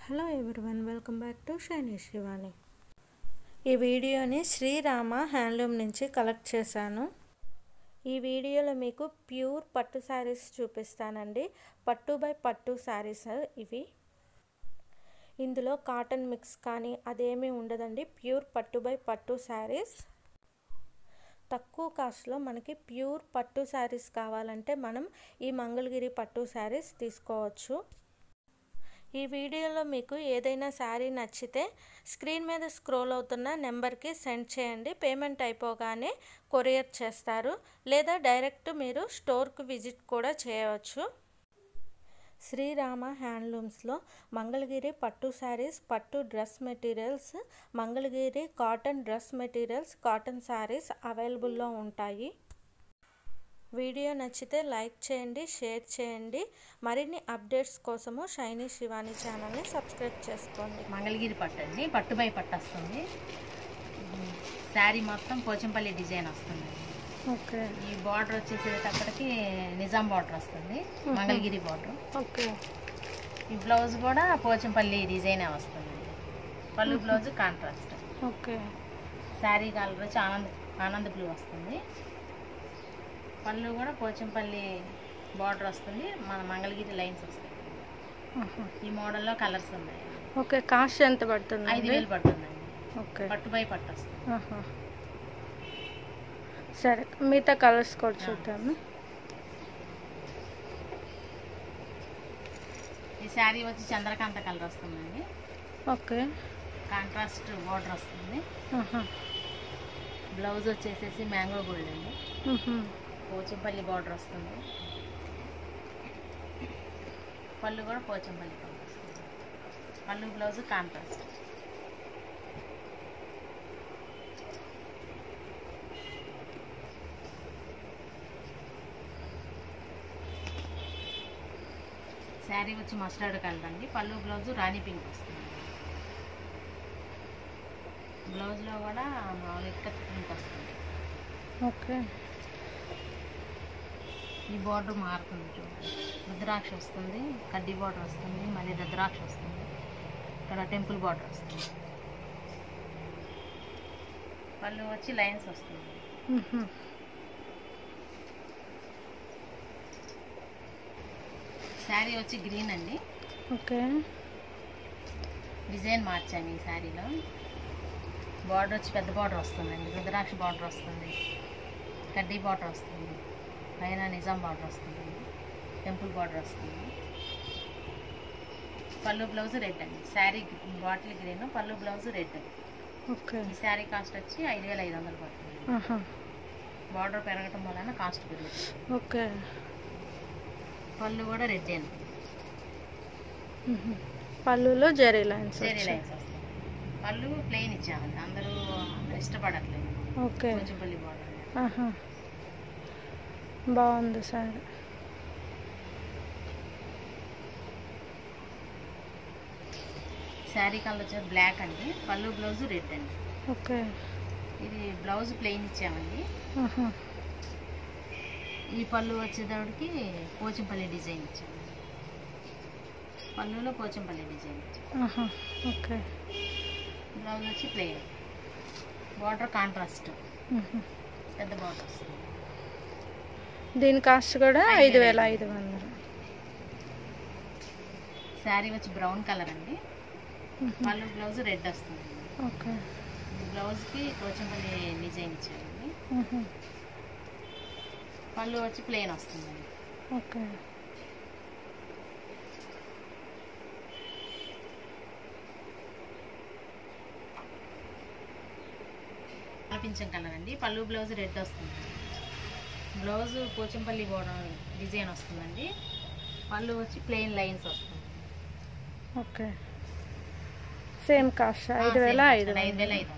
Hello everyone welcome back to shiny Shivani ఈ వీడియోని Srirama handloom నుంచి కలెక్ట్ చేశాను ఈ వీడియోలో మీకు ప్యూర్ పట్టు శారీస్ చూపిస్తానండి పట్టు బై పట్టు శారీస్ ఇవి ఇందులో కాటన్ మిక్స్ కానీ అదేమీ ఉండదండి ప్యూర్ పట్టు బై పట్టు శారీస్ తక్కువ కాస్ట్లో మనకి ప్యూర్ పట్టు శారీస్ కావాలంటే మనం ఈ మంగళగిరి పట్టు శారీస్ తీసుకోవచ్చు ఈ వీడియోలో మీకు ఏదైనా శారీ నచ్చితే స్క్రీన్ మీద స్క్రోల్ అవుతున్న నెంబర్కి సెండ్ చేయండి పేమెంట్ అయిపోగానే కొరియర్ చేస్తారు లేదా డైరెక్ట్ మీరు స్టోర్కి విజిట్ కూడా చేయవచ్చు శ్రీరామ హ్యాండ్లూమ్స్లో మంగళగిరి పట్టు శారీస్ పట్టు dress materials Mangalagiri cotton dress materials cotton saris అవైలబుల్లో ఉంటాయి వీడియో నచ్చితే లైక్ చేయండి షేర్ చేయండి మరిన్ని అప్డేట్స్ కోసము షైనీ శివాని ఛానల్ని సబ్స్క్రైబ్ చేసుకోండి మంగళగిరి పట్టు అండి పట్టుబై పట్టు వస్తుంది శారీ మొత్తం పోచంపల్లి డిజైన్ వస్తుంది ఓకే ఈ బార్డర్ వచ్చేసేటప్పటికి నిజాం బార్డర్ వస్తుంది మంగళగిరి బార్డర్ ఓకే ఈ బ్లౌజ్ కూడా పోచంపల్లి డిజైనే వస్తుంది pallu blouse contrast okay sari colour వచ్చి ఆనంద్ ఆనంద్ బ్లూ వస్తుంది పళ్ళు కూడా పోచంపల్లి బార్డర్ వస్తుంది మన మంగళగిరి లైన్స్ వస్తాయి ఈ మోడల్లో కలర్స్ ఉన్నాయి ఓకే కాస్ట్ ఎంత పడుతుంది ఐదు వేలు పడుతుందండి ఓకే పట్టుబై పట్టు వస్తుంది సరే మిగతా కలర్స్ కూడా చూద్దాము ఈ శారీ వచ్చి చంద్రకాంత కలర్ వస్తుందండి ఓకే కాంట్రాస్ట్ బార్డర్ వస్తుంది బ్లౌజ్ వచ్చేసేసి మ్యాంగో గోల్డ్ అండి పోచంపల్లి బార్డర్ వస్తుంది పళ్ళు కూడా పోచంపల్లి పళ్ళు వస్తుంది పళ్ళు బ్లౌజ్ కాంట్రాస్ట్ శారీ వచ్చి మస్టర్డ్ కలర్ అండి పళ్ళు బ్లౌజ్ రాణి పింక్ వస్తుంది బ్లౌజ్లో కూడా మామూలు ఇక్కత్ పింక్ వస్తుంది ఓకే ఈ బార్డర్ మారుతుంది చూడండి రుద్రాక్ష వస్తుంది కడ్డీ బార్డర్ వస్తుంది మళ్ళీ రుద్రాక్ష వస్తుంది ఇక్కడ టెంపుల్ బార్డర్ వస్తుంది పళ్ళు వచ్చి లైన్స్ వస్తుంది శారీ వచ్చి గ్రీన్ అండి ఓకే డిజైన్ మార్చాము ఈ శారీలో బార్డర్ వచ్చి పెద్ద బార్డర్ వస్తుందండి రుద్రాక్ష బార్డర్ వస్తుంది కడ్డీ బార్డర్ వస్తుంది పైన నిజాం బార్డర్ వస్తుంది టెంపుల్ బార్డర్ వస్తుంది పళ్ళు బ్లౌజ్ రెడ్ అండి sari bottle green pallu blouse red okay ఈ శారీ కాస్ట్ వచ్చి ఐదు వేల ఐదు వందలు పడుతుంది బార్డర్ పెరగటం వలన కాస్ట్ పెరుగుతుంది ఓకే పళ్ళు కూడా రెడ్ అండి పళ్ళులో జరీ లైన్స్ సేరీ లైన్స్ వస్తాయి పళ్ళు ప్లెయిన్ ఇచ్చామండి అందరూ ఇష్టపడట్లేదు ఓకే కొంచెం పల్లి బార్డర్ ఆహా. బాగుంది సార్ శారీ కలర్ వచ్చి బ్లాక్ అండి పళ్ళు బ్లౌజ్ రెడ్ అండి ఓకే ఇది బ్లౌజ్ ప్లెయిన్ ఇచ్చామండి ఆహా. ఈ పళ్ళు వచ్చేటప్పటికి పోచంపల్లి డిజైన్ ఇచ్చాము పళ్ళులో పోచంపల్లి డిజైన్ ఇచ్చాము ఆహా. ఓకే బ్లౌజ్ వచ్చి ప్లెయిన్ బార్డర్ కాంట్రాస్ట్ మ్మ్. పెద్ద బార్డర్ వస్తుంది దీని కాస్ట్ కూడా ఐదు వేల ఐదు వందలు శారీ వచ్చి బ్రౌన్ కలర్ అండి మ్మ్. పళ్ళు బ్లౌజ్ రెడ్ వస్తుంది ఓకే బ్లౌజ్కి పోచంపల్లి డిజైన్ ఇచ్చామండి మ్మ్. పళ్ళు వచ్చి ప్లెయిన్ వస్తుందండి ఓకే పింఛం కలర్ అండి పళ్ళు బ్లౌజ్ రెడ్ వస్తుంది బ్లౌజ్ పోచంపల్లి బోర్డర్ డిజైన్ వస్తుందండి పళ్ళు వచ్చి ప్లెయిన్ లైన్స్ వస్తుంది ఓకే సేమ్ కాస్ట్ ఐదు వేల ఐదు ఐదు వేల ఐదు